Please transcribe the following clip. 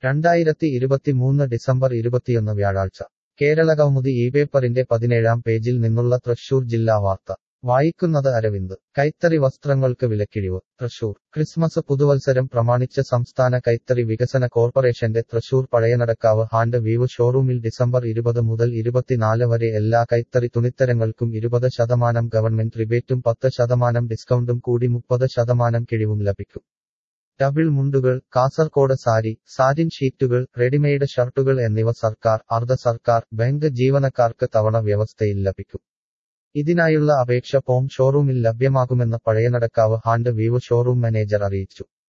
രണ്ടായിരത്തി ഇരുപത്തിമൂന്ന് ഡിസംബർ ഇരുപത്തിയൊന്ന് വ്യാഴാഴ്ച കേരളകൗമുദി ഈ പേപ്പറിന്റെ പതിനേഴാം പേജിൽ നിന്നുള്ള തൃശൂർ ജില്ലാ വാർത്ത വായിക്കുന്നത് അരവിന്ദ് കൈത്തറി വസ്ത്രങ്ങൾക്ക് വിലക്കിഴിവ് തൃശൂർ ക്രിസ്മസ് പുതുവത്സരം പ്രമാണിച്ച് സംസ്ഥാന കൈത്തറി വികസന കോർപ്പറേഷന്റെ തൃശൂർ പഴയനടക്കാവ് ഹാൻഡ് വീവ് ഷോറൂമിൽ ഡിസംബർ ഇരുപത് മുതൽ ഇരുപത്തിനാല് വരെ എല്ലാ കൈത്തറി തുണിത്തരങ്ങൾക്കും ഇരുപത് ശതമാനം ഗവൺമെന്റ് റിബേറ്റും പത്ത് ശതമാനം ഡിസ്കൗണ്ടും കൂടി മുപ്പത് ശതമാനം കിഴിവും ലഭിക്കും ഡബിൾ മുണ്ടുകൾ കാസർകോട് സാരി സാരിൻ ഷീറ്റുകൾ റെഡിമെയ്ഡ് ഷർട്ടുകൾ എന്നിവ സർക്കാർ അർദ്ധ സർക്കാർ ബാങ്ക് ജീവനക്കാർക്ക് തവണ വ്യവസ്ഥയിൽ ലഭിക്കും ഇതിനായുള്ള അപേക്ഷ ഫോം ഷോറൂമിൽ ലഭ്യമാകുമെന്ന് Pazhayanadakkavu hand weave showroom manager അറിയിച്ചു